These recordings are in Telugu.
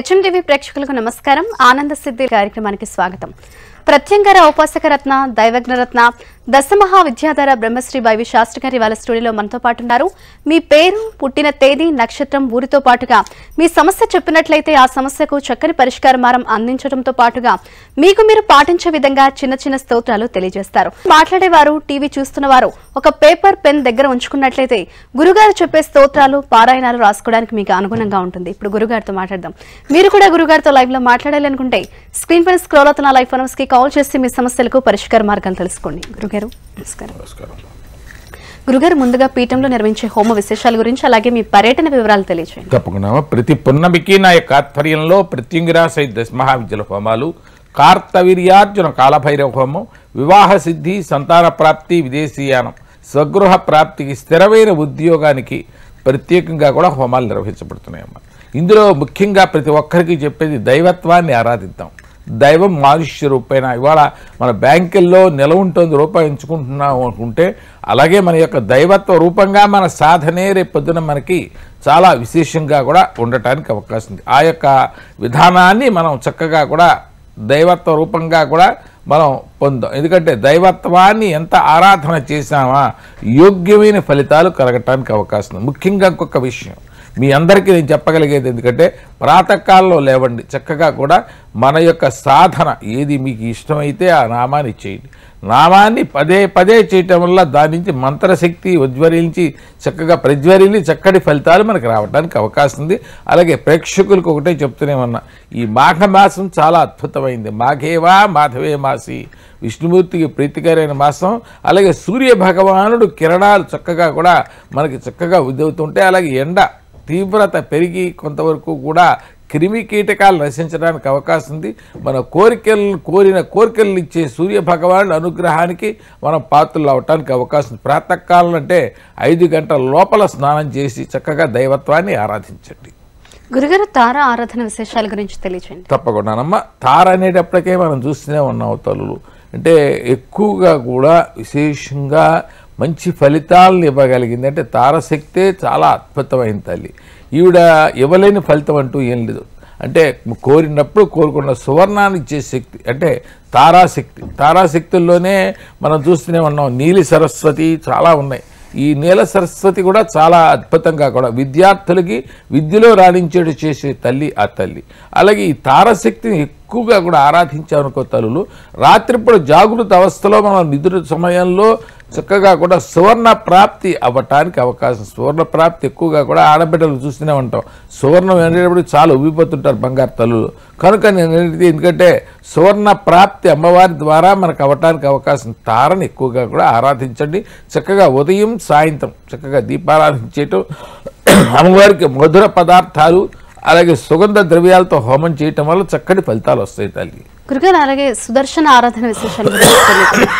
హెచ్ఎం టీవీ ప్రేక్షకులకు నమస్కారం ఆనంద సిద్ధి కార్యక్రమానికి స్వాగతం ప్రత్యంగర ఔపాసక రత్న దైవజ్ఞ రత్న దశమహా విద్యాధర బ్రహ్మశ్రీ వైవి శాస్త్రి గారి వాళ్ళ స్టూడియోలో మనతో పాటు ఉన్నారు మీ పేరు పుట్టిన తేదీ నక్షత్రం ఊరితో పాటుగా మీ సమస్య చెప్పినట్లయితే ఆ సమస్యకు చక్కని పరిష్కార మారం అందించడంతో పాటుగా మీకు మీరు పాటించే విధంగా చిన్న చిన్న స్తోత్రాలు తెలియజేస్తారు మాట్లాడేవారు టీవీ చూస్తున్న వారు ఒక పేపర్ పెన్ దగ్గర ఉంచుకున్నట్లయితే గురుగారు చెప్పే స్తోత్రాలు పారాయణాలు రాసుకోవడానికి మీకు అనుగుణంగా ఉంటుంది ఇప్పుడు గురుగారితో మాట్లాడదాం మీరు కూడా గురుగారితో లైవ్ లో మాట్లాడాలి అనుకుంటే స్క్రీన్ పైన స్క్రోల్ అవుతున్న లైవ్ ఫోన్స్ కి కాల్ చేసి మీ సమస్యలకు పరిష్కార మార్గాలు తెలుసుకోండి గురుగారు నమస్కారం నమస్కారం గురుగారు ముందుగా పీఠంలో నిర్వహించే హోమ విశేషాల గురించి అలాగే మీ పర్యటన వివరాలు తెలియజేయండి తప్పకుండా ప్రతి పున్నమికి నా యొక్క ఆధ్వర్యంలో ప్రత్యంగిరా సహిత దశమహావిద్యల హోమాలు కార్తవీర్యార్జున కాలభైరవ హోమం వివాహ సిద్ధి సంతాన ప్రాప్తి విదేశీయానం స్వగృహ ప్రాప్తికి స్థిరమైన ఉద్యోగానికి ప్రత్యేకంగా కూడా హోమాలు నిర్వహించబడుతున్నాయమ్మా ఇందులో ముఖ్యంగా ప్రతి ఒక్కరికి చెప్పేది దైవత్వాన్ని ఆరాధిద్దాం దైవం మానుష్య రూపేణ ఇవాళ మన బ్యాంకుల్లో నిల ఉంటుంది రూపాయి ఎంచుకుంటున్నాం అనుకుంటే అలాగే మన యొక్క దైవత్వ రూపంగా మన సాధనే రేపు పొద్దున మనకి చాలా విశేషంగా కూడా ఉండటానికి అవకాశం ఉంది ఆ యొక్క విధానాన్ని మనం చక్కగా కూడా దైవత్వ రూపంగా కూడా మనం పొందాం ఎందుకంటే దైవత్వాన్ని ఎంత ఆరాధన చేశామా యోగ్యమైన ఫలితాలు కలగటానికి అవకాశం ఉంది ముఖ్యంగా ఇంకొక విషయం మీ అందరికీ నేను చెప్పగలిగేది ఎందుకంటే ప్రాతకాలంలో లేవండి చక్కగా కూడా మన యొక్క సాధన ఏది మీకు ఇష్టమైతే ఆ నామాన్ని చేయండి నామాన్ని పదే పదే చేయటం వల్ల దాని నుంచి మంత్రశక్తి ఉజ్వరించి చక్కగా ప్రజ్వరిల్లి చక్కటి ఫలితాలు మనకు రావడానికి అవకాశం ఉంది అలాగే ప్రేక్షకులకు ఒకటే చెప్తూనే ఉన్నా ఈ మాఘమాసం చాలా అద్భుతమైంది మాఘేవా మాధవే మాసి విష్ణుమూర్తికి ప్రీతికరైన మాసం అలాగే సూర్య భగవానుడు కిరణాలు చక్కగా కూడా మనకి చక్కగా ఉదవుతుంటే అలాగే ఎండ తీవ్రత పెరిగి కొంతవరకు కూడా క్రిమి కీటకాలు నశించడానికి అవకాశం ఉంది మన కోరికలను కోరిన కోరికలను ఇచ్చే సూర్య భగవానుడి అనుగ్రహానికి మనం పాత్రలు అవటానికి అవకాశం ఉంది ప్రాతకాలం అంటే ఐదు గంటల లోపల స్నానం చేసి చక్కగా దైవత్వాన్ని ఆరాధించండి గురుగారు తార ఆరాధన విశేషాల గురించి తెలియజేయండి తప్పకుండానమ్మ తార అనేటప్పటికే మనం చూస్తూనే ఉన్నాం తల్లులు అంటే ఎక్కువగా కూడా విశేషంగా మంచి ఫలితాలను ఇవ్వగలిగింది అంటే తారశక్తే చాలా అద్భుతమైన తల్లి ఈవిడ ఇవ్వలేని ఫలితం అంటూ ఏం లేదు అంటే కోరినప్పుడు కోరుకున్న సువర్ణాన్ని ఇచ్చే శక్తి అంటే తారాశక్తి తారాశక్తుల్లోనే మనం చూస్తూనే ఉన్నాం నీలి సరస్వతి చాలా ఉన్నాయి ఈ నీల సరస్వతి కూడా చాలా అద్భుతంగా కూడా విద్యార్థులకి విద్యలో రాణించేటు చేసే తల్లి ఆ తల్లి అలాగే ఈ తారశక్తిని ఎక్కువగా కూడా ఆరాధించామనుకో తల్లులు రాత్రిపూట జాగృత అవస్థలో మనం నిద్ర సమయంలో చక్కగా కూడా సువర్ణ ప్రాప్తి అవ్వటానికి అవకాశం సువర్ణ ప్రాప్తి ఎక్కువగా కూడా ఆడబిడ్డలు చూస్తూనే ఉంటాం సువర్ణం అనేటప్పుడు చాలా ఉబ్బిపోతుంటారు బంగారు తల్లులు కనుక నేను అనేది ఎందుకంటే సువర్ణ ప్రాప్తి అమ్మవారి ద్వారా మనకు అవ్వటానికి అవకాశం తారని ఎక్కువగా కూడా ఆరాధించండి చక్కగా ఉదయం సాయంత్రం చక్కగా దీపారాధన చేయటం అమ్మవారికి మధుర పదార్థాలు అలాగే సుగంధ ద్రవ్యాలతో హోమం చేయటం వల్ల చక్కటి ఫలితాలు వస్తాయి తల్లి గురుగారు అలాగే సుదర్శన ఆరాధన విశేషాల గురించి తెలియజేయండి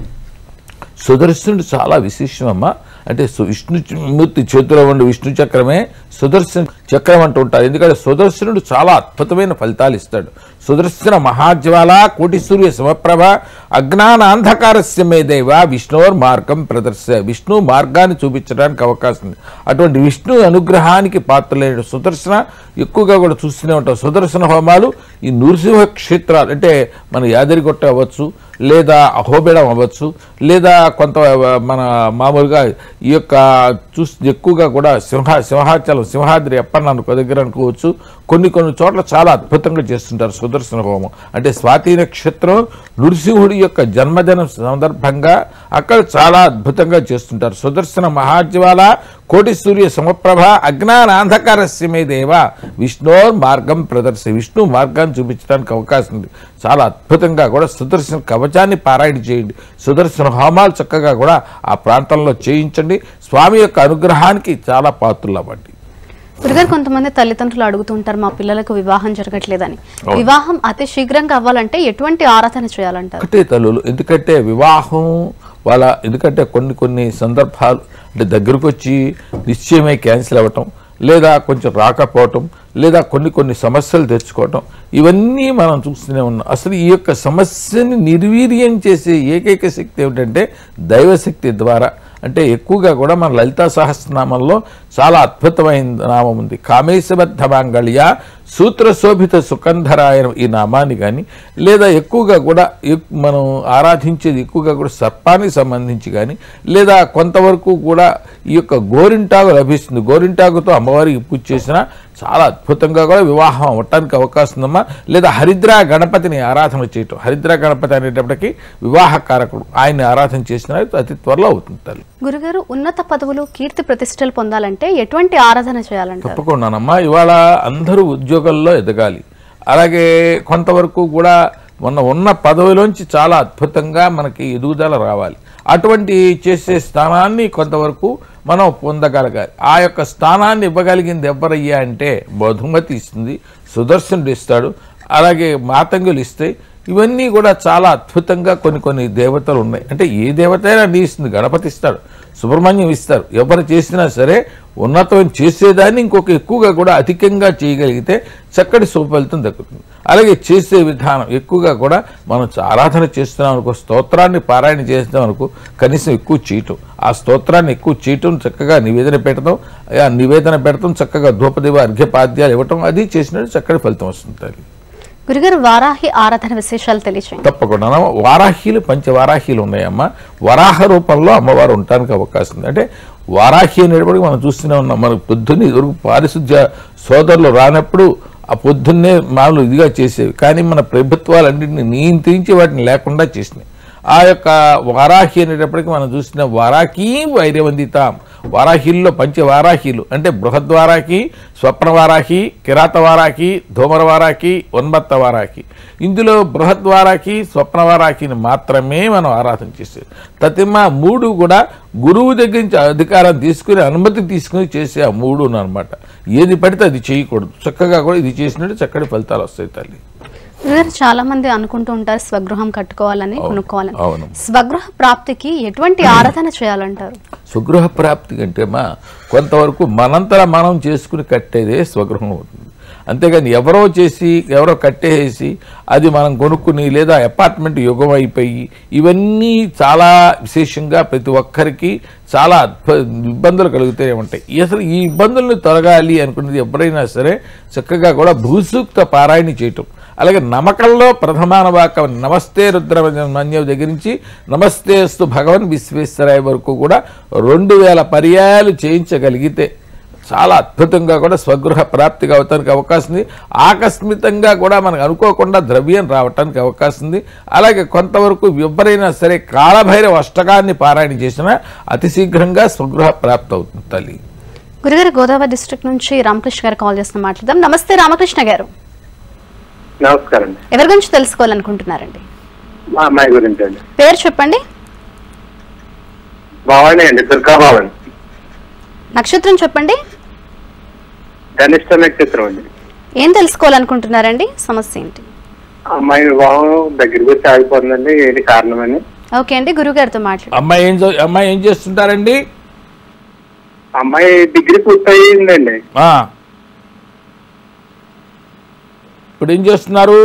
సుదర్శనుడు చాలా విశేషం అమ్మ అంటే సు- విష్ణుమూర్తి చేతిలో ఉండే విష్ణు చక్రమే సుదర్శన చక్రం అంటూ ఉంటారు ఎందుకంటే సుదర్శనుడు చాలా అద్భుతమైన ఫలితాలు ఇస్తాడు సుదర్శన మహాజ్వాల కోటి సూర్య సమప్రభ అజ్ఞానాంధకారస్య మే దేవ విష్ణువర్ మార్గం ప్రదర్శ విష్ణు మార్గాన్ని చూపించడానికి అవకాశం ఉంది అటువంటి విష్ణు అనుగ్రహానికి పాత్రలేని సుదర్శన ఎక్కువగా కూడా చూస్తూనే ఉంటాం సుదర్శన హోమాలు ఈ నృసింహ క్షేత్రాలు అంటే మన యాదగిరిగుట్ట అవ్వచ్చు లేదా అహోబిడం అవ్వచ్చు లేదా కొంత మన మామూలుగా ఈ యొక్క చూస్ ఎక్కువగా కూడా సింహ సింహాచలం సింహాద్రి ఎప్పన్న అనుకో దగ్గర అనుకోవచ్చు కొన్ని కొన్ని చోట్ల చాలా అద్భుతంగా చేస్తుంటారు సుదర్శన హోమం అంటే స్వాతి నక్షత్రం నృసింహుడి యొక్క జన్మదినం సందర్భంగా అక్కడ చాలా అద్భుతంగా చేస్తుంటారు సుదర్శన మహాజ్వాల కోటి సూర్య సమప్రభ అజ్ఞానాంధకారస్య మే దేవ విష్ణోర్ మార్గం ప్రదర్శి విష్ణు మార్గాన్ని చూపించడానికి అవకాశం ఉంది చాలా అద్భుతంగా కూడా సుదర్శన కవచాన్ని పారాయణ చేయండి సుదర్శన హోమాలు చక్కగా కూడా ఆ ప్రాంతంలో చేయించండి స్వామి యొక్క అనుగ్రహానికి చాలా పాత్రలు అవ్వండి గురుగారు కొంతమంది తల్లిదండ్రులు అడుగుతూ ఉంటారు మా పిల్లలకు వివాహం జరగట్లేదని వివాహం అతి శీఘ్రంగా అవ్వాలంటే ఎటువంటి ఆరాధన చేయాలంటారు ఒకటే తల్లులు ఎందుకంటే వివాహం వాళ్ళ ఎందుకంటే కొన్ని కొన్ని సందర్భాలు అంటే దగ్గరకు వచ్చి నిశ్చయమై క్యాన్సిల్ అవ్వటం లేదా కొంచెం రాకపోవటం లేదా కొన్ని కొన్ని సమస్యలు తెచ్చుకోవటం ఇవన్నీ మనం చూస్తూనే ఉన్నాం అసలు ఈ యొక్క సమస్యని నిర్వీర్యం చేసే ఏకైక శక్తి ఏమిటంటే దైవశక్తి ద్వారా అంటే ఎక్కువగా కూడా మన లలితా సహస్రనామంలో చాలా అద్భుతమైన నామం ఉంది కామేశబద్ధ మాంగళ్య సూత్రశోభిత సుకంధరాయన ఈ నామాన్ని కానీ లేదా ఎక్కువగా కూడా ఎక్- మనం ఆరాధించేది ఎక్కువగా కూడా సర్పానికి సంబంధించి కానీ లేదా కొంతవరకు కూడా ఈ యొక్క గోరింటాకు లభిస్తుంది గోరింటాకుతో అమ్మవారికి పూజ చేసినా చాలా అద్భుతంగా కూడా వివాహం అవ్వటానికి అవకాశం ఉందమ్మా లేదా హరిద్రా గణపతిని ఆరాధన చేయటం హరిద్రా గణపతి అనేటప్పటికీ వివాహ కారకుడు ఆయన్ని ఆరాధన చేసినా అతి త్వరలో అవుతుంది తల్లి గురుగారు ఉన్నత పదవులు కీర్తి ప్రతిష్టలు పొందాలంటే ఎటువంటి ఆరాధన చేయాలంటారు తప్పకుండానమ్మా ఇవాళ అందరూ ఉద్యోగాల్లో ఎదగాలి అలాగే కొంతవరకు కూడా మొన్న ఉన్న పదవిలోంచి చాలా అద్భుతంగా మనకి ఎదుగుదల రావాలి అటువంటి చేసే స్థానాన్ని కొంతవరకు మనం పొందగలగాలి ఆ యొక్క స్థానాన్ని ఇవ్వగలిగింది ఎవరయ్యా అంటే బధుమతి ఇస్తుంది సుదర్శనుడు ఇస్తాడు అలాగే మాతంగులు ఇస్తాయి ఇవన్నీ కూడా చాలా అద్భుతంగా కొన్ని కొన్ని దేవతలు ఉన్నాయి అంటే ఏ దేవత అయినా నీ ఇస్తుంది గణపతి ఇస్తాడు సుబ్రహ్మణ్యం ఇస్తారు ఎవరు చేసినా సరే ఉన్నతమైన చేసేదాన్ని ఇంకొక ఎక్కువగా కూడా అధికంగా చేయగలిగితే చక్కటి సుఫలితం దక్కుతుంది అలాగే చేసే విధానం ఎక్కువగా కూడా మనం ఆరాధన చేస్తున్నాం అనుకో స్తోత్రాన్ని పారాయణ చేస్తున్నాం అనుకో కనీసం ఎక్కువ చేయటం ఆ స్తోత్రాన్ని ఎక్కువ చేయటం చక్కగా నివేదన పెట్టడం ఆ నివేదన పెడతాం చక్కగా ధూపదేవ అర్ఘ్యపాద్యాలు ఇవ్వటం అది చేసినట్టు చక్కటి ఫలితం వస్తుంది తల్లి గురుగారు వారాహి ఆరాధన విశేషాలు తెలియచేయండి తప్పకుండా వారాహీలు పంచవారాహీలు ఉన్నాయమ్మా వరాహ రూపంలో అమ్మవారు ఉండటానికి అవకాశం ఉంది అంటే వారాహి అనేటప్పటికి మనం చూస్తూనే ఉన్నాం మనకు పొద్దున్నే ఇదివరకు పారిశుద్ధ్య సోదరులు రానప్పుడు ఆ పొద్దున్నే మామూలు ఇదిగా చేసేవి కానీ మన ప్రభుత్వాలన్నింటినీ నియంత్రించి వాటిని లేకుండా చేసినాయి ఆ యొక్క వారాహి అనేటప్పటికి మనం చూసిన వారాకి వైరవందితాం వారాహిల్లో పంచవారాహీలు అంటే బృహద్వారాకి స్వప్నవారాహి కిరాతవారాకి ధూమరవారాకి ఉన్మత్త వారాకి ఇందులో బృహద్వారాకి స్వప్నవారాకిని మాత్రమే మనం ఆరాధన చేసేది తతిమ మూడు కూడా గురువు దగ్గర నుంచి అధికారం తీసుకుని అనుమతి తీసుకుని చేసే ఆ మూడు అనమాట ఏది పడితే అది చేయకూడదు చక్కగా కూడా ఇది చేసినట్టు చక్కటి ఫలితాలు వస్తాయి తల్లి గురుగారు చాలా మంది అనుకుంటూ ఉంటారు స్వగృహం కట్టుకోవాలని కొనుక్కోవాలని అవును స్వగృహ ప్రాప్తికి ఎటువంటి ఆరాధన చేయాలంటారు స్వగృహ ప్రాప్తి కంటే మా కొంతవరకు మనంతర మనం చేసుకుని కట్టేదే స్వగృహం అవుతుంది అంతేగాని ఎవరో చేసి ఎవరో కట్టేసి అది మనం కొనుక్కుని లేదా అపార్ట్మెంట్ యుగం అయిపోయి ఇవన్నీ చాలా విశేషంగా ప్రతి ఒక్కరికి చాలా అద్భు ఇబ్బందులు కలుగుతూనే ఉంటాయి అసలు ఈ ఇబ్బందులను తొలగాలి అనుకున్నది ఎవరైనా సరే చక్కగా కూడా భూసూక్త పారాయణ చేయటం అలాగే నమ్మకంలో ప్రథమానవాకం నమస్తే రుద్రమన్యవ దగ్గర నుంచి నమస్తే అస్తు భగవన్ విశ్వేశ్వరాయ వరకు కూడా రెండు వేల పర్యాయాలు చేయించగలిగితే చాలా అద్భుతంగా కూడా స్వగృహ ప్రాప్తిగా అవటానికి అవకాశం ఉంది ఆకస్మితంగా కూడా మనకు అనుకోకుండా ద్రవ్యం రావటానికి అవకాశం ఉంది అలాగే కొంతవరకు ఎవరైనా సరే కాలభైరవ అష్టకాన్ని పారాయణ చేసినా అతి శీఘ్రంగా స్వగృహ ప్రాప్తి అవుతుంది తల్లి గురుగారు గోదావరి డిస్ట్రిక్ట్ నుంచి రామకృష్ణ గారు కాల్ చేస్తున్న మాట్లాడదాం నమస్తే రామకృష్ణ గారు నమస్కారం అండి ఎవరి గురించి తెలుసుకోవాలనుకుంటున్నారండి మా అమ్మాయి గురించి అండి పేరు చెప్పండి భవానీ అండి దుర్గా భవన్ నక్షత్రం చెప్పండి ధనిష్ట నక్షత్రం అండి ఏం తెలుసుకోవాలనుకుంటున్నారండి సమస్య ఏంటి అమ్మాయి వివాహం దగ్గరికి వచ్చి ఆగిపోతుందండి ఏంటి కారణమని ఓకే అండి గురుగారితో మాట్లాడు అమ్మాయి ఏం చదువు- అమ్మాయి ఏం చేస్తుంటారండి అమ్మాయి డిగ్రీ పూర్తయిందండి ఆ. ఇప్పుడు ఏం చేస్తున్నారు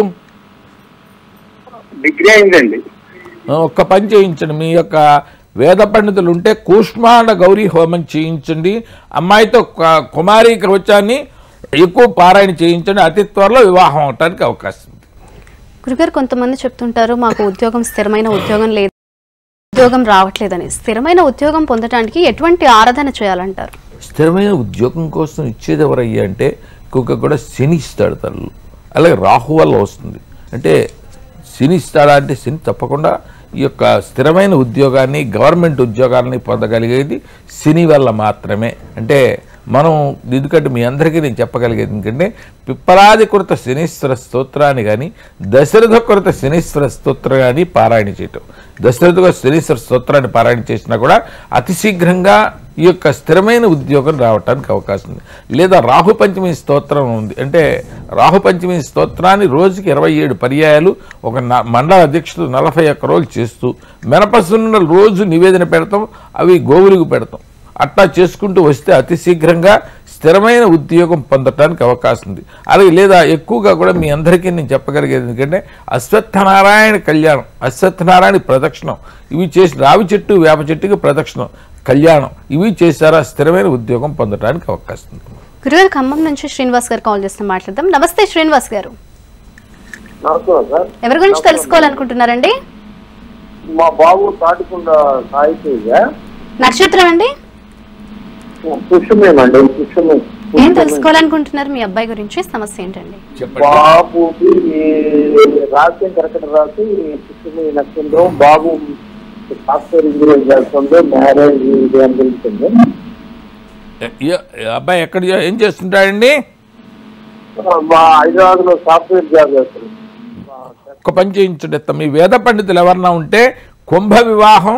డిగ్రీ అయిందండి ఆ, ఒక్క పని చేయించండి మీ యొక్క వేద పండితులు ఉంటే కూష్మాండ గౌరీ హోమం చేయించండి అమ్మాయితో క- కుమారి కవచాన్ని ఎక్కువ పారాయణ చేయించండి అతి త్వరలో వివాహం అవటానికి అవకాశం ఉంది గురుగారు కొంతమంది చెప్తుంటారు మాకు ఉద్యోగం స్థిరమైన ఉద్యోగం లేదు ఉద్యోగం రావట్లేదని స్థిరమైన ఉద్యోగం పొందడానికి ఎటువంటి ఆరాధన చేయాలంటారు స్థిరమైన ఉద్యోగం కోసం ఇచ్చేది ఎవరయ్యా అంటే ఇంకొక కూడా శని ఇస్తాడు తల్లు అలాగే రాహు వల్ల వస్తుంది అంటే శని ఇస్తాడా అంటే శని తప్పకుండా ఈ యొక్క స్థిరమైన ఉద్యోగాన్ని గవర్నమెంట్ ఉద్యోగాన్ని పొందగలిగేది శని వల్ల మాత్రమే అంటే మనం ఎందుకంటే మీ అందరికీ నేను చెప్పగలిగేది ఎందుకంటే పిప్పలాది కృత శనీశ్వర స్తోత్రాన్ని కానీ దశరథ కృత శనీశ్వర స్తోత్రం కానీ పారాయణ చేయటం దశరథ శనీశ్వర స్తోత్రాన్ని పారాయణ చేసినా కూడా అతి శీఘ్రంగా ఈ యొక్క స్థిరమైన ఉద్యోగం రావటానికి అవకాశం ఉంది లేదా రాహు పంచమి స్తోత్రం ఉంది అంటే రాహు పంచమి స్తోత్రాన్ని రోజుకి ఇరవై ఏడు పర్యాయాలు ఒక న- మండల అధ్యక్షుడు నలభై ఒక్క రోజులు చేస్తూ మినపసున్న రోజు నివేదన పెడతాం అవి గోవులకు పెడతాం అట్లా చేసుకుంటూ వస్తే అతి శీఘ్రంగా స్థిరమైన ఉద్యోగం పొందటానికి అవకాశం ఉంది అలాగే లేదా ఎక్కువగా కూడా మీ అందరికీ నేను చెప్పగలిగేది ఎందుకంటే అశ్వత్థనారాయణ కళ్యాణం అశ్వత్థనారాయణ ప్రదక్షిణం ఇవి చేసి రావి చెట్టు వేప చెట్టుకి ప్రదక్షిణం కళ్యాణం ఇవి చేశారా స్థిరమైన ఉద్యోగం పొందటానికి అవకాశం ఉంది గురుగారు ఖమ్మం నుంచి శ్రీనివాస్ గారు కాల్ చేస్తే మాట్లాడదాం నమస్తే శ్రీనివాస్ గారు నమస్కారం సార్ ఎవరి గురించి తెలుసుకోవాలనుకుంటున్నారండి మా బాబు తాటికొండ సాహితీయ నక్షత్రం అండి పుష్పమేనండి పుష్పమే ఏం తెలుసుకోవాలనుకుంటున్నారు మీ అబ్బాయి గురించి సమస్య ఏంటండి చెప్పండి బాబుకి రాసి కరెక్ట్ రాసి పుష్పమే నక్షత్రం బాబు సాఫ్ట్వేర్ ఇంజనీర్ చేస్తుంది మ్యారేజ్ ఇది అని తెలుస్తుంది ఏ- ఏ- అబ్బాయి ఎక్కడ చే- ఏం చేస్తుంటాడండి మా హైదరాబాద్ లో సాఫ్ట్వేర్ జాబ్ చేస్తుంది ఒక పని చేయించండి అత్త. మీ వేద పండితులు ఎవరన్నా ఉంటే కుంభ వివాహం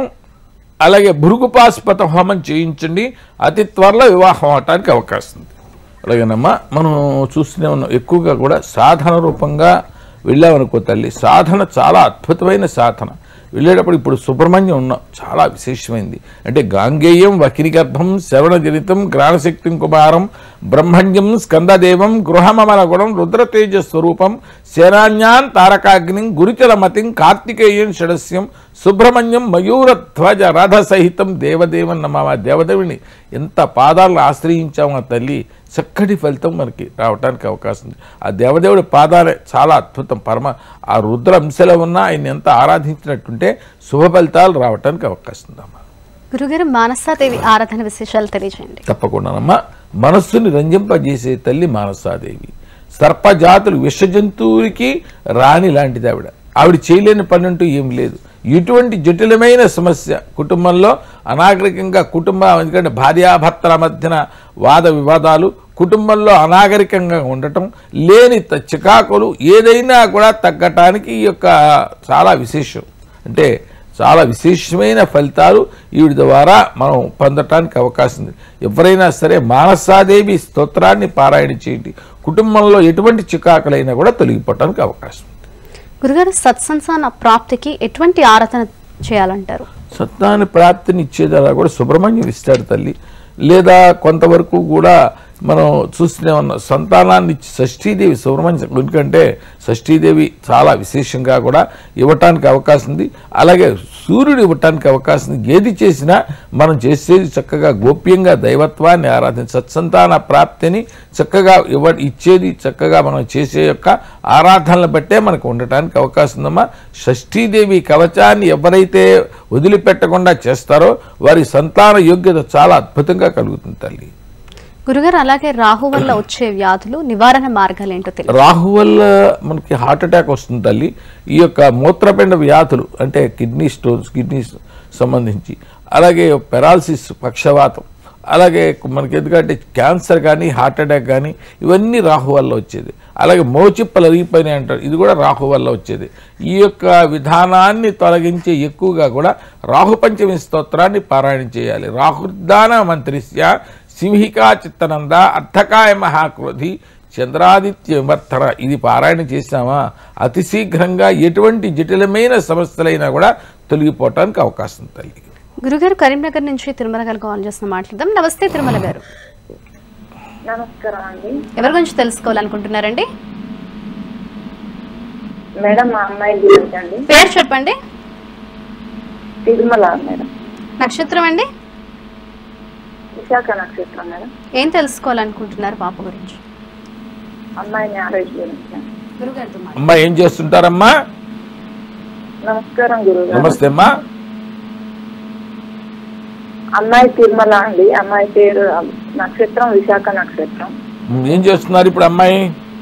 అలాగే భృగుపాస్పత హోమం చేయించండి అతి త్వరలో వివాహం అవటానికి అవకాశం ఉంది అలాగేనమ్మా మనం చూస్తూనే ఉన్నాం ఎక్కువగా కూడా సాధన రూపంగా వెళ్ళామనుకో తల్లి సాధన చాలా అద్భుతమైన సాధన వెళ్ళేటప్పుడు ఇప్పుడు సుబ్రహ్మణ్యం ఉన్నాం చాలా విశేషమైంది అంటే గాంగేయం వకినిగర్భం శ్రవణజనితం గ్రాణశక్తిం కుమారం బ్రహ్మణ్యం స్కందదేవం గృహమమల గుణం రుద్రతేజ స్వరూపం సేనాన్యాన్ తారకాగ్నిం గురుచరమతిం కార్తికేయం షడస్యం సుబ్రహ్మణ్యం మయూరధ్వజ రథ సహితం దేవదేవం నమ్మ దేవదేవుని ఎంత పాదాలను ఆశ్రయించాము ఆ తల్లి చక్కటి ఫలితం మనకి రావడానికి అవకాశం ఉంది ఆ దేవదేవుడి పాదాలే చాలా అద్భుతం పరమ ఆ రుద్ర అంశలో ఉన్న ఆయన ఎంత ఆరాధించినట్టుంటే శుభ ఫలితాలు రావడానికి అవకాశం ఉందమ్మా గురుగారు మానసాదేవి ఆరాధన విశేషాలు తెలియజేయండి తప్పకుండానమ్మా మనస్సుని రంజింపజేసే తల్లి మానసాదేవి సర్పజాతులు విషజంతువులకి రాణి లాంటిది ఆవిడ ఆవిడ చేయలేని పని అంటూ ఏం లేదు ఇటువంటి జటిలమైన సమస్య కుటుంబంలో అనాగరికంగా కుటుంబం ఎందుకంటే భార్యాభర్తల మధ్యన వాద వివాదాలు కుటుంబంలో అనాగరికంగా ఉండటం లేని త- చికాకులు ఏదైనా కూడా తగ్గటానికి ఈ యొక్క చాలా విశేషం అంటే చాలా విశేషమైన ఫలితాలు వీడి ద్వారా మనం పొందటానికి అవకాశం ఉంది ఎవరైనా సరే మానసాదేవి స్తోత్రాన్ని పారాయణ చేయండి కుటుంబంలో ఎటువంటి చికాకులైనా కూడా తొలగిపోవటానికి అవకాశం ఉంది గురుగారు సత్సంసాన ప్రాప్తికి ఎటువంటి ఆరాధన చేయాలంటారు సత్యాన్ని ప్రాప్తిని ఇచ్చేదలా కూడా సుబ్రహ్మణ్యం ఇస్తాడు తల్లి లేదా కొంతవరకు కూడా మనం చూస్తూనే ఉన్నాం సంతానాన్ని ఇచ్చి షష్ఠీదేవి సుబ్రహ్మణ్యం ఎందుకంటే షష్ఠీదేవి చాలా విశేషంగా కూడా ఇవ్వటానికి అవకాశం ఉంది అలాగే సూర్యుడు ఇవ్వటానికి అవకాశం ఉంది ఏది చేసినా మనం చేసేది చక్కగా గోప్యంగా దైవత్వాన్ని ఆరాధించి సత్సంతాన ప్రాప్తిని చక్కగా ఇవ్వ ఇచ్చేది చక్కగా మనం చేసే యొక్క ఆరాధనలు బట్టే మనకు ఉండటానికి అవకాశం ఉందమ్మా షష్ఠీదేవి కవచాన్ని ఎవరైతే వదిలిపెట్టకుండా చేస్తారో వారి సంతాన యోగ్యత చాలా అద్భుతంగా కలుగుతుంది తల్లి గురుగారు అలాగే రాహు వల్ల వచ్చే వ్యాధులు నివారణ మార్గాలు ఏంటో తెలియదు రాహు వల్ల మనకి హార్ట్ అటాక్ వస్తుంది తల్లి ఈ యొక్క మూత్రపిండ వ్యాధులు అంటే కిడ్నీ స్టోన్స్ కిడ్నీస్ సంబంధించి అలాగే పెరాలసిస్ పక్షవాతం అలాగే మనకి ఎందుకంటే క్యాన్సర్ కానీ హార్ట్ అటాక్ కానీ ఇవన్నీ రాహు వల్ల వచ్చేది అలాగే మోచిప్పలు అరిగిపోయినాయి అంటారు ఇది కూడా రాహు వల్ల వచ్చేది ఈ యొక్క విధానాన్ని తొలగించే ఎక్కువగా కూడా రాహు పంచమి స్తోత్రాన్ని పారాయణ చేయాలి రాహుర్దాన మంత్రిస్య సింహికా చిత్తనంద అర్థకాయ మహాక్రోధి చంద్రాదిత్య విమర్తన ఇది పారాయణ చేసినామా అతి శీఘ్రంగా ఎటువంటి జటిలమైన సమస్యలైనా కూడా తొలగిపోవటానికి అవకాశం ఉంది తల్లి గురుగారు కరీంనగర్ నుంచి తిరుమల గారు కాల్ చేసిన మాట్లాడదాం నమస్తే తిరుమల గారు నమస్కారం అండి ఎవరి గురించి తెలుసుకోవాలనుకుంటున్నారండి మేడం మా అమ్మాయి గురించి అండి పేరు చెప్పండి తిరుమల మేడం నక్షత్రం అండి విశాఖ నక్షత్రం మేడం ఏం తెలుసుకోవాలనుకుంటున్నారు పాప గురించి అమ్మాయి మ్యారేజ్ గురించి గురుగారితో అమ్మా ఏం చేస్తుంటారమ్మా నమస్కారం గురువు నమస్తే అమ్మా అమ్మాయి తిరుమల అండి అమ్మాయి పేరు నక్షత్రం విశాఖ నక్షత్రం ఉమ్, ఏం చేస్తున్నారు ఇప్పుడు అమ్మాయి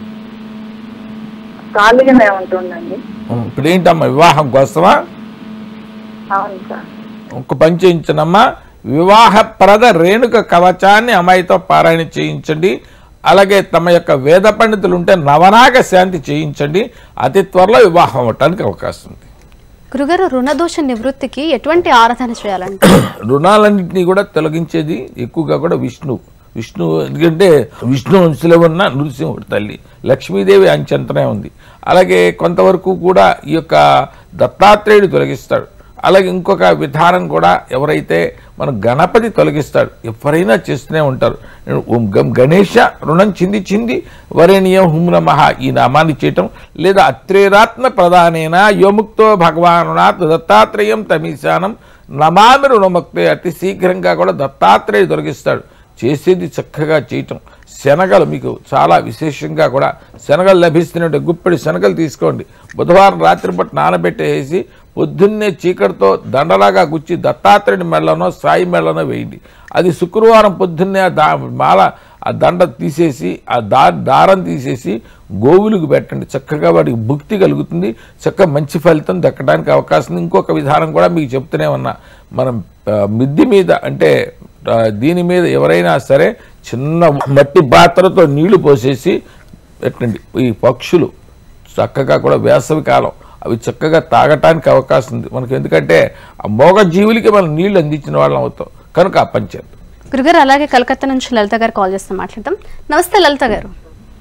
ఖాళీగానే ఉంటుందండి ఉమ్, ఇప్పుడు ఏంటమ్మా వివాహం కోసమా అవును సార్ ఒక పని చేయించనమ్మా వివాహప్రద రేణుక కవచాన్ని అమ్మాయితో పారాయణ చేయించండి అలాగే తమ యొక్క వేద పండితులు ఉంటే నవనాగ శాంతి చేయించండి అతి త్వరలో వివాహం అవటానికి అవకాశం ఉంది గురుగారు రుణదోష నివృత్తికి ఎటువంటి ఆరాధన చేయాలంటే రుణాలన్నింటినీ కూడా తొలగించేది ఎక్కువగా కూడా విష్ణు విష్ణు ఎందుకంటే విష్ణు అంశలో ఉన్న నృసింహుడు తల్లి లక్ష్మీదేవి అంచెంతనే ఉంది అలాగే కొంతవరకు కూడా ఈ యొక్క దత్తాత్రేయుడు తొలగిస్తాడు అలాగే ఇంకొక విధానం కూడా ఎవరైతే మన గణపతి తొలగిస్తాడు ఎవరైనా చేస్తూనే ఉంటారు ఓం గం గణేష రుణం చింది చింది వరేణీయం హుం నమః ఈ నామాన్ని చేయటం లేదా అత్రేరాత్మ ప్రధానేన యోముక్తో భగవానునాథ్ దత్తాత్రేయం తమీశానం నమామి రుణముక్తే అతి శీఘ్రంగా కూడా దత్తాత్రేయుడు తొలగిస్తాడు చేసేది చక్కగా చేయటం శనగలు మీకు చాలా విశేషంగా కూడా శనగలు లభిస్తున్నట్టు గుప్పెడి శనగలు తీసుకోండి బుధవారం రాత్రి పట్టు నానబెట్టేసి పొద్దున్నే చీకటితో దండలాగా గుచ్చి దత్తాత్రేయుడి మెళ్ళనో సాయి మెళ్ళనో వేయండి అది శుక్రవారం పొద్దున్నే ఆ దా మాల ఆ దండ తీసేసి ఆ దా దారం తీసేసి గోవులకు పెట్టండి చక్కగా వాడికి భుక్తి కలుగుతుంది చక్కగా మంచి ఫలితం దక్కడానికి అవకాశం ఉంది. ఇంకొక విధానం కూడా మీకు చెప్తూనే ఉన్నా మనం ఆ, మిద్ది మీద అంటే ఆ, దీని మీద ఎవరైనా సరే చిన్న మట్టి పాత్రతో నీళ్లు పోసేసి పెట్టండి ఈ పక్షులు చక్కగా కూడా వేసవి కాలం అవి చక్కగా తాగటానికి అవకాశం ఉంది మనకు ఎందుకంటే ఆ మోగ జీవులకి మనం నీళ్లు అందించిన వాళ్ళం అవుతాం కనుక ఆ పని చేద్దాం గురుగారు అలాగే కలకత్తా నుంచి లలిత గారు కాల్ చేస్తాం మాట్లాడతాం నమస్తే లలిత గారు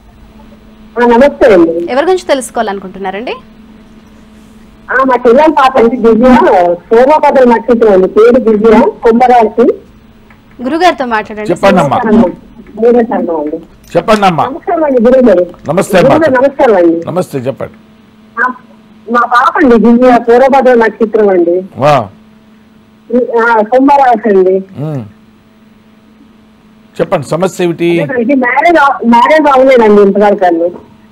ఆ, నమస్తే అండి ఎవరి గురించి తెలుసుకోవాలనుకుంటున్నారండి ఆ, మా చెల్లెలు పాప అంటే దివ్య సోమపదల నక్షత్రం అండి పేరు దివ్య కుంభరాశి గురుగారితో మాట్లాడండి చెప్పండి అమ్మా మూడో చరణం అండి చెప్పండి అమ్మా నమస్కారం అండి గురువు గారు నమస్తే అమ్మా. గురువు గారు, నమస్కారం అండి నమస్తే చెప్పండి ఆ, మా పాప అండి దివ్య పూర్వభద్ర నక్షత్రం అండి ఆ, ఆ, కుంభరాశి అండి ఉమ్. చెప్పండి సమస్య ఏమిటి ఇది మ్యారేజ్ అవ- మ్యారేజ్ అవ్వలేదండి ఇంతవరకు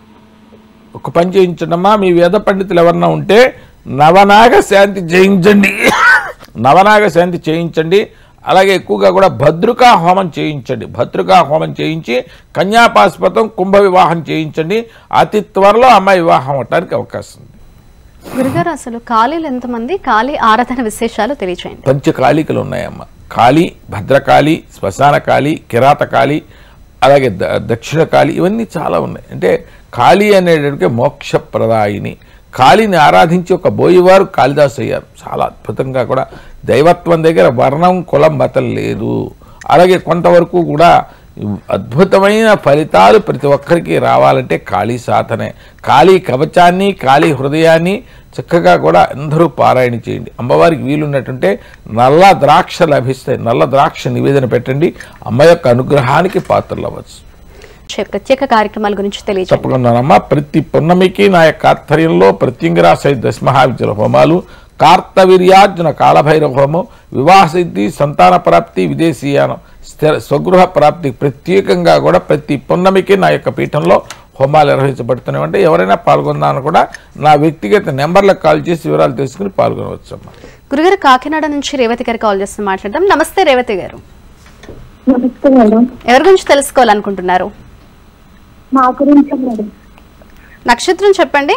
ఒక పని చేయించండమ్మా మీ వేద పండితులు ఎవరన్నా ఉంటే నవనాగ శాంతి చేయించండి నవనాగ శాంతి చేయించండి అలాగే ఎక్కువగా కూడా భద్రుకా హోమం చేయించండి భద్రుకా హోమం చేయించి కన్యాపాస్పతం కుంభ వివాహం చేయించండి అతి త్వరలో అమ్మాయి వివాహం అవటానికి అవకాశం ఉంది గురుగారు అసలు ఖాళీలు ఎంతమంది ఖాళీ ఆరాధన విశేషాలు తెలియచేయండి పంచకాళికలు ఉన్నాయమ్మ కాళి భద్రకాళి శ్మశాన కాళి కిరాత కాళి అలాగే ద దక్షిణ కాళి ఇవన్నీ చాలా ఉన్నాయి అంటే కాళి అనేటటువంటి మోక్షప్రదాయిని కాళిని ఆరాధించి ఒక బోయివారు కాళిదాసు అయ్యారు చాలా అద్భుతంగా కూడా దైవత్వం దగ్గర వర్ణం కులం మతం లేదు అలాగే కొంతవరకు కూడా అద్భుతమైన ఫలితాలు ప్రతి ఒక్కరికి రావాలంటే కాళీ సాధనే కాళీ కవచాన్ని కాళీ హృదయాన్ని చక్కగా కూడా అందరూ పారాయణ చేయండి అమ్మవారికి వీలున్నట్టుంటే నల్ల ద్రాక్ష లభిస్తాయి నల్ల ద్రాక్ష నివేదన పెట్టండి అమ్మ యొక్క అనుగ్రహానికి పాత్రలు అవ్వచ్చు చే- ప్రత్యేక కార్యక్రమాల గురించి తెలియచేయండి తప్పకుండానమ్మా ప్రతి పున్నమికి నా యొక్క ఆధ్వర్యంలో ప్రత్యంగిరా సహిత దశమహావిద్యుల హోమాలు కార్తవీర్యార్జున కాలభైరవ హోమం వివాహ సిద్ధి సంతాన ప్రాప్తి విదేశీయానం స్థిర స్వగృహ ప్రాప్తి ప్రత్యేకంగా కూడా ప్రతి పున్నమికి నా యొక్క పీఠంలో హోమాలు నిర్వహించబడుతున్నాయంటే ఎవరైనా పాల్గొందామని కూడా నా వ్యక్తిగత నెంబర్లకు కాల్ చేసి వివరాలు తెలుసుకుని పాల్గొనవచ్చు అమ్మా గురుగారు కాకినాడ నుంచి రేవతి గారు కాల్ చేస్తాం మాట్లాడదాం నమస్తే రేవతి గారు నమస్తే మేడం ఎవరి గురించి తెలుసుకోవాలనుకుంటున్నారు మా గురించి మేడం నక్షత్రం చెప్పండి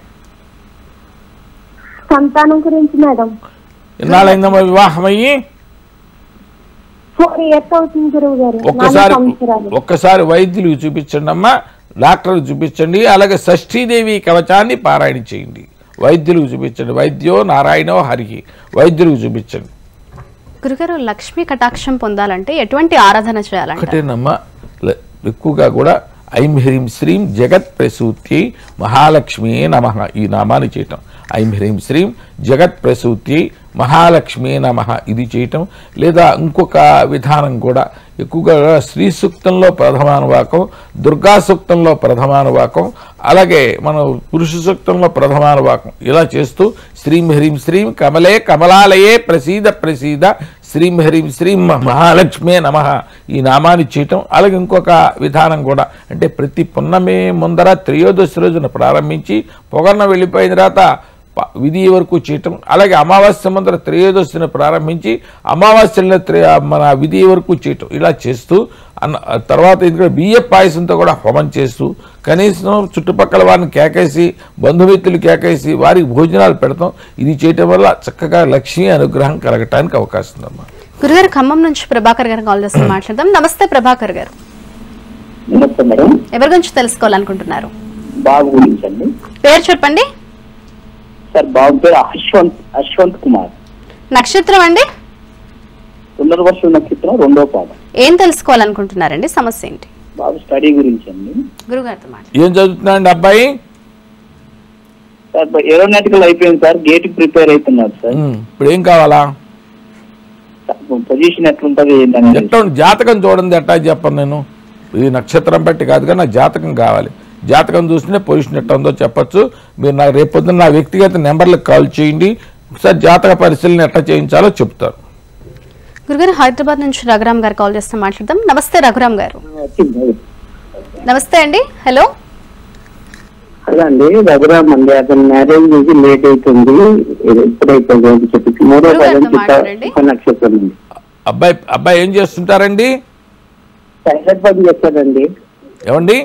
సంతానం గురించి మేడం ఎన్నాళ్ళైందమ్మా వివాహం అయ్యి ఫోర్ ఇయర్స్ అవుతుంది గురువు గారు ఒక్కసారి నాలుగు సంవత్సరాలు. ఒక్కసారి వైద్యులకు చూపించండి అమ్మా డాక్టర్కి చూపించండి అలాగే షష్ఠీదేవి కవచాన్ని పారాయణ చేయండి వైద్యులకు చూపించండి వైద్యో నారాయణో హరికి వైద్యులకు చూపించండి గురుగారు లక్ష్మీ కటాక్షం పొందాలంటే ఎటువంటి ఆరాధన చేయాలంటే ఒకటేనమ్మా ల- ఎక్కువగా కూడా ఐం హ్రీం శ్రీం జగత్ ప్రసూతి మహాలక్ష్మి నమ ఈ నామాన్ని చేయటం ఐం హ్రీం శ్రీం జగత్ ప్రసూతి మహాలక్ష్మి నమ ఇది చేయటం లేదా ఇంకొక విధానం కూడా ఎక్కువగా శ్రీ సూక్తంలో ప్రథమానువాకం దుర్గా సూక్తంలో ప్రథమానువాకం అలాగే మనం పురుష సూక్తంలో ప్రథమానువాకం ఇలా చేస్తూ శ్రీం హ్రీం శ్రీం కమలే కమలాలయే ప్రసీద ప్రసీద శ్రీం హ్రీం శ్రీం మహాలక్ష్మే నమ ఈ నామాన్ని చేయటం అలాగే ఇంకొక విధానం కూడా అంటే ప్రతి పున్నమి ముందర త్రయోదశి రోజున ప్రారంభించి పొగన్న వెళ్ళిపోయిన తర్వాత ప- విధి వరకు చేయటం అలాగే అమావాస్య ముందర త్రయోదశిని ప్రారంభించి అమావాస్యల త్ర- మన విధి వరకు చేయటం ఇలా చేస్తూ అన్న తర్వాత ఎందుకంటే బియ్య పాయసంతో కూడా హోమం చేస్తూ కనీసం చుట్టుపక్కల వారిని కేకేసి బంధుమిత్రులు కేకేసి వారికి భోజనాలు పెడతాం ఇది చేయటం వల్ల చక్కగా లక్ష్మీ అనుగ్రహం కలగటానికి అవకాశం ఉందమ్మా గురుగారు ఖమ్మం నుంచి ప్రభాకర్ గారు కాల్ చేస్తాం మాట్లాడదాం నమస్తే ప్రభాకర్ గారు నమస్తే మేడం ఎవరి గురించి తెలుసుకోవాలనుకుంటున్నారు బాబు గురించి అండి పేరు చెప్పండి సార్ బాబు పేరు అశ్వంత్ అశ్వంత్ కుమార్ నక్షత్రం అండి పునర్వర్ష నక్షత్రం రెండో పాదం ఏం తెలుసుకోవాలనుకుంటున్నారండి సమస్య ఏంటి బాబు స్టడీ గురించి అండి గురుగారితో మాట్లాడండి ఏం చదువుతున్నాడండి అబ్బాయి సార్ ఏరోనాటికల్ అయిపోయింది సార్ గేట్ ప్రిపేర్ అవుతున్నారు సార్ ఉమ్, ఇప్పుడు ఏం కావాలా పొజిషన్ ఎట్లుంటది ఏంటనేది ఎట్లా ఉంది? జాతకం చూడండి ఎట్టా చెప్పను నేను ఇది నక్షత్రం బట్టి కాదు కానీ నాకు జాతకం కావాలి జాతకం చూస్తేనే పొజిషన్ ఎట్లా ఉందో చెప్పొచ్చు మీరు నాకు రేపు పొద్దున్న నా వ్యక్తిగత నెంబర్లకు కాల్ చేయండి ఒకసారి జాతక పరిశీలన ఎట్లా చేయించాలో చెప్తారు గురుగారు హైదరాబాద్ నుంచి రఘురామ్ గారు కాల్ చేస్తే మాట్లాడదాం నమస్తే రఘురామ్ గారు నమస్తే అండి హలో అలా అండి రఘురామ్ అండి అతని మ్యారేజ్ నుంచి లేట్ అవుతుంది ఎప్పుడైతుంది అని చెప్పి మూడో గురువు గారితో పదం మాట్లాడండి. చిత్త నక్షత్రం అండి అబ్బాయి అబ్బాయి ఏం చేస్తుంటారండి టైలర్ పని చేస్తాడండి ఏమండి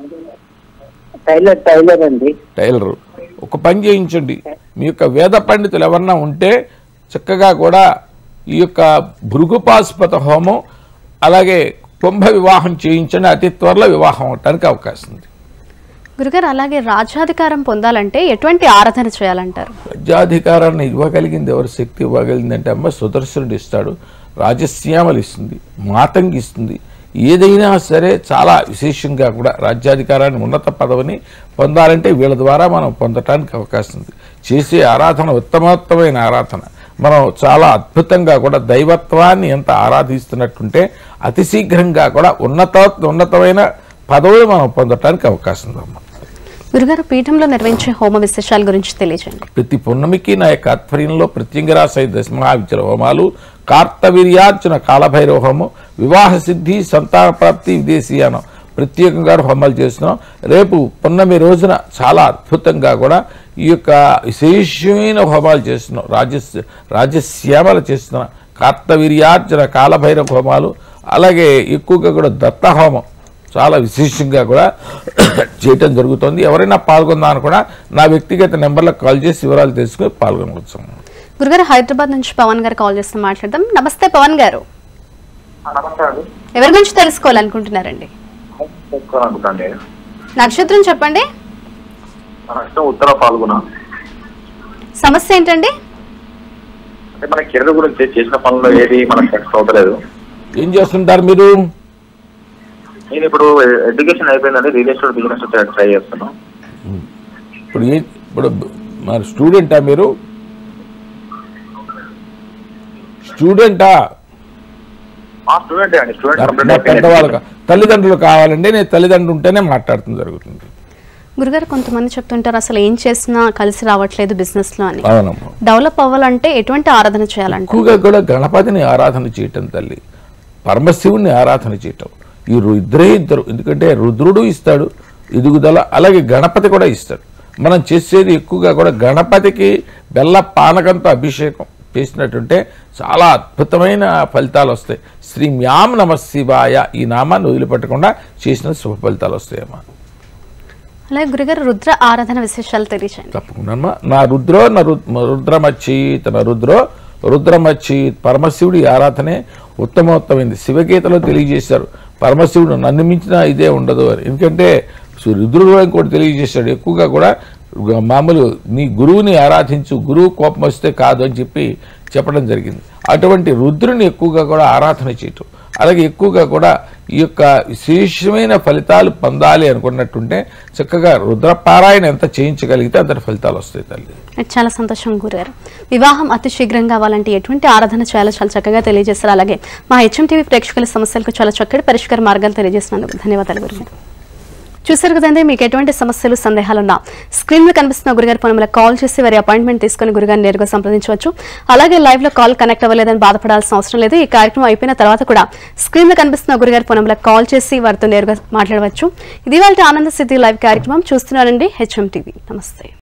టైలర్ టైలర్ అండి టైలరు ఒక పని చేయించండి మీ యొక్క వేద పండితులు ఎవరన్నా ఉంటే చక్కగా కూడా ఈ యొక్క భృగుపాస్పత హోమం అలాగే కుంభ వివాహం చేయించండి అతి త్వరలో వివాహం అవటానికి అవకాశం ఉంది గురుగారు అలాగే రాజ్యాధికారం పొందాలంటే ఎటువంటి ఆరాధన చేయాలంటారు రాజ్యాధికారాన్ని ఇవ్వగలిగింది ఎవరు శక్తి ఇవ్వగలిగింది అంటే అమ్మ సుదర్శనుడు ఇస్తాడు రాజశ్యామలు ఇస్తుంది మాతంగి ఇస్తుంది ఏదైనా సరే చాలా విశేషంగా కూడా రాజ్యాధికారాన్ని ఉన్నత పదవిని పొందాలంటే వీళ్ళ ద్వారా మనం పొందటానికి అవకాశం ఉంది చేసే ఆరాధన ఉత్తమోత్తమైన ఆరాధన మనం చాలా అద్భుతంగా కూడా దైవత్వాన్ని ఎంత ఆరాధిస్తున్నట్టుంటే అతి శీఘ్రంగా కూడా ఉన్నత ఉన్నతమైన పదవులు మనం పొందటానికి అవకాశం ఉందమ్మా గురుగారు పీఠంలో నిర్వహించే హోమ విశేషాల గురించి తెలియజేయండి ప్రతి పున్నమికి నా యొక్క ఆధ్వర్యంలో ప్రత్యంగరాశయ దశమహావిద్యల హోమాలు కార్తవీర్యార్జున కాలభైరవ హోమం వివాహ సిద్ధి సంతాన ప్రాప్తి విదేశీయానం ప్రత్యేకంగా హోమాలు చేస్తున్నాం రేపు పున్నమి రోజున చాలా అద్భుతంగా కూడా ఈ యొక్క విశేషమైన హోమాలు చేస్తున్నాం రాజస్ రాజశ్యామలు చేస్తున్నాం కార్తవీర్యార్జున కాలభైరవ హోమాలు అలాగే ఎక్కువగా కూడా దత్త హోమం చాలా విశేషంగా కూడా చేయటం జరుగుతుంది ఎవరైనా పాల్గొందామని కూడా నా వ్యక్తిగత నెంబర్లకు కాల్ చేసి వివరాలు తెలుసుకుని పాల్గొనవచ్చు గురుగారు హైదరాబాద్ నుంచి పవన్ గారు కాల్ చేస్తే మాట్లాడదాం నమస్తే పవన్ గారు నమస్తే అండి ఎవరి గురించి తెలుసుకోవాలనుకుంటున్నారండి చెప్పుకోవాలనుకుంటాండి నక్షత్రం చెప్పండి మన ఇష్టం ఉత్తర పాల్గొన సమస్య ఏంటండి అంటే మన కెరీర్ గురించి చేసిన పనులు ఏది మనకు సక్సెస్ అవుతలేదు ఏం చేస్తుంటారు మీరు నేను ఇప్పుడు ఎడ్యుకేషన్ అయిపోయిందండి రియల్ ఎస్టేట్ బిజినెస్ ట్రై చేస్తున్నాను ఇప్పుడు ఏ ఇప్పుడు మరి స్టూడెంటా మీరు స్టూడెంటా ఆ స్టూడెంట్ అండి స్టూడెంట్ నా కంప్లీట్ పెద్దవాళ్ళు అయిపోయింది కా- తల్లిదండ్రులు కావాలండి నేను తల్లిదండ్రులు ఉంటేనే మాట్లాడటం జరుగుతుంది గురుగారు కొంతమంది చెప్తుంటారు అసలు ఏం చేసినా కలిసి రావట్లేదు బిజినెస్ లో అని అవునమ్మా డెవలప్ అవ్వాలంటే ఎటువంటి ఆరాధన చేయాలంట ఎక్కువగా కూడా గణపతిని ఆరాధన చేయటం తల్లి పరమశివుని ఆరాధన చేయటం ఈ రు- ఇద్దరే ఇద్దరు ఎందుకంటే రుద్రుడు ఇస్తాడు ఎదుగుదల అలాగే గణపతి కూడా ఇస్తాడు మనం చేసేది ఎక్కువగా కూడా గణపతికి బెల్ల పానకంతో అభిషేకం చేసినట్టుంటే చాలా అద్భుతమైన ఫలితాలు వస్తాయి శ్రీ మ్యాం నమ శివాయ ఈ నామాన్ని వదిలిపెట్టకుండా చేసిన శుభ ఫలితాలు వస్తాయమ్మా అలాగే గురుగారు రుద్ర ఆరాధన విశేషాలు తెలియజేయండి తప్పకుండా నా రుద్రో నా రు- రుద్రమచ్చీత్ నా రుద్రో రుద్రమచ్చీత్ పరమశివుడి ఆరాధనే ఉత్తమోత్తమైంది శివగీతలో తెలియజేశారు పరమశివుడు నన్ను మించిన ఇదే ఉండదు అని ఎందుకంటే సు- రుద్రుడు కూడా ఇంకోటి తెలియజేశాడు ఎక్కువగా కూడా గు- మామూలు నీ గురువుని ఆరాధించు గురువు కోపం వస్తే కాదు అని చెప్పి చెప్పడం జరిగింది అటువంటి రుద్రుని ఎక్కువగా కూడా ఆరాధన చేయటం అలాగే ఎక్కువగా కూడా ఈ యొక్క విశేషమైన ఫలితాలు పొందాలి అనుకున్నట్టుంటే చక్కగా రుద్రపారాయణ ఎంత చేయించగలిగితే అంతటి ఫలితాలు వస్తాయి తల్లి నాకు చాలా సంతోషం గురుగారు వివాహం అతి శీఘ్రంగా కావాలంటే ఎటువంటి ఆరాధన చేయాలో చాలా చక్కగా తెలియజేస్తారు అలాగే మా హెచ్ఎం టీవీ ప్రేక్షకుల సమస్యలకు చాలా చక్కటి పరిష్కార మార్గాలు తెలియజేసినందుకు ధన్యవాదాలు గురుగారు చూసారు కదండి మీకు ఎటువంటి సమస్యలు సందేహాలు ఉన్నా స్క్రీన్ మీద కనిపిస్తున్న గురుగారి ఫోన్ కాల్ చేసి వారి అపాయింట్మెంట్ తీసుకుని గురుగారిని నేరుగా సంప్రదించవచ్చు అలాగే లైవ్ లో కాల్ కనెక్ట్ అవ్వలేదని బాధపడాల్సిన అవసరం లేదు ఈ కార్యక్రమం అయిపోయిన తర్వాత కూడా స్క్రీన్ మీద కనిపిస్తున్న గురుగారి ఫోన్ కాల్ చేసి వారితో నేరుగా మాట్లాడవచ్చు ఇది వాళ్ళ ఆనంద సిద్ధి లైవ్ కార్యక్రమం చూస్తున్నారండి హెచ్ఎం టీవీ నమస్తే